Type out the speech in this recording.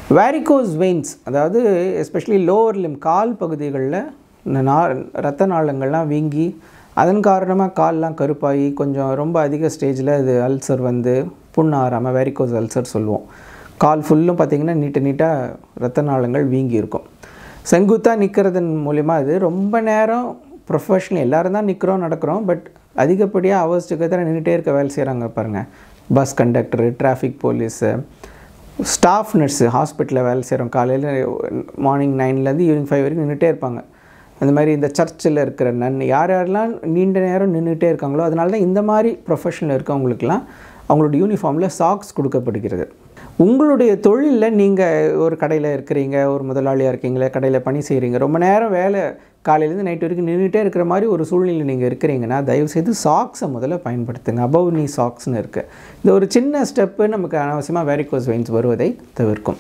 varicose veins அதாவது especially lower limb கால் பகுதிகளில் இந்த நா ரத்த நாளங்கள்லாம் வீங்கி அதன் காரணமாக கால்லாம் கருப்பாகி கொஞ்சம் ரொம்ப அதிக ஸ்டேஜில் இது அல்சர் வந்து புண்ணு ஆறாமல் வேரிகோஸ் அல்சர் சொல்லுவோம் கால் ஃபுல்லும் பார்த்திங்கன்னா நீட்ட நீட்டாக ரத்த நாளங்கள் வீங்கி இருக்கும் செங்குத்தாக நிற்கிறதன் மூலிமா இது ரொம்ப நேரம் ப்ரொஃபஷனல் எல்லோரும் தான் நிற்கிறோம் நடக்கிறோம் பட் அதிகப்படியாக ஹவர்ஸ் டுகெதர் நின்றுட்டே இருக்க வேலை செய்கிறாங்க பாருங்கள் bus conductor traffic police staff nurse ஹாஸ்பிட்டலில் வேலை செய்கிறோம் காலையில் மார்னிங் நைன்லேருந்து ஈவினிங் ஃபைவ் வரைக்கும் நின்றுட்டே இருப்பாங்க அந்த மாதிரி இந்த சர்ச்சில் இருக்கிற நன் யார் யாரெல்லாம் நீண்ட நேரம் நின்றுட்டே இருக்காங்களோ அதனால தான் இந்த மாதிரி ப்ரொஃபஷனில் இருக்கவங்களுக்கெல்லாம் அவங்களோட யூனிஃபார்மில் சாக்ஸ் கொடுக்கப்படுகிறது உங்களுடைய தொழிலில் நீங்கள் ஒரு கடையில் இருக்கிறீங்க ஒரு முதலாளியாக இருக்கீங்களே கடையில் பணி செய்கிறீங்க ரொம்ப நேரம் வேலை காலையிலேருந்து நைட் வரைக்கும் நின்றுட்டே இருக்கிற மாதிரி ஒரு சூழ்நிலை நீங்கள் இருக்கிறீங்கன்னா தயவுசெய்து சாக்ஸை முதல்ல பயன்படுத்துங்க அபவ் நீ சாக்ஸ்னு இருக்குது இந்த ஒரு சின்ன ஸ்டெப்பு நமக்கு அனாவசியமாக வேரிகோஸ் வெயின்ஸ் வருவதை தவிர்க்கும்